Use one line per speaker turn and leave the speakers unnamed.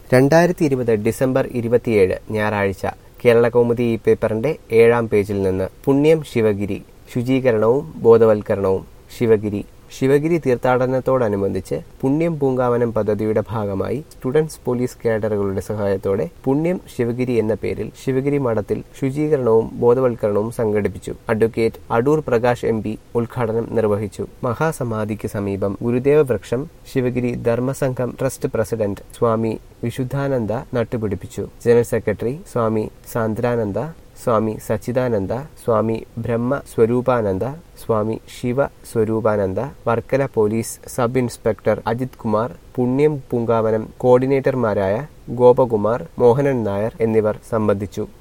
രണ്ടായിരത്തി ഇരുപത് ഡിസംബർ ഇരുപത്തിയേഴ് ഞായറാഴ്ച കേരളകൗമുദി ഈ പേപ്പറിന്റെ ഏഴാം പേജിൽ നിന്ന് പുണ്യം ശിവഗിരി ശുചീകരണവും ബോധവൽക്കരണവും ശിവഗിരി ശിവഗിരി തീർത്ഥാടനത്തോടനുബന്ധിച്ച് പുണ്യം പൂങ്കാവനം പദ്ധതിയുടെ ഭാഗമായി സ്റ്റുഡൻസ് പോലീസ് കേഡറുകളുടെ സഹായത്തോടെ പുണ്യം ശിവഗിരി എന്ന പേരിൽ ശിവഗിരി മഠത്തിൽ ശുചീകരണവും ബോധവൽക്കരണവും സംഘടിപ്പിച്ചു advocate Adoor Prakash M P ഉദ്ഘാടനം നിർവഹിച്ചു മഹാസമാധിക്ക് സമീപം ഗുരുദേവ വൃക്ഷം ശിവഗിരി ധർമ്മസംഘം ട്രസ്റ്റ് പ്രസിഡന്റ് സ്വാമി വിശുദ്ധാനന്ദ നട്ടുപിടിപ്പിച്ചു general secretary Swami Sandrananda Swami Sachidananda Swami Brahma Swaroopananda Swami Shiva Swaroopananda Varkala police sub inspector Ajith Kumar Punyam Poonkavanam കോർഡിനേറ്റർമാരായ Gopakumar Mohanan Nair എന്നിവർ സംബന്ധിച്ചു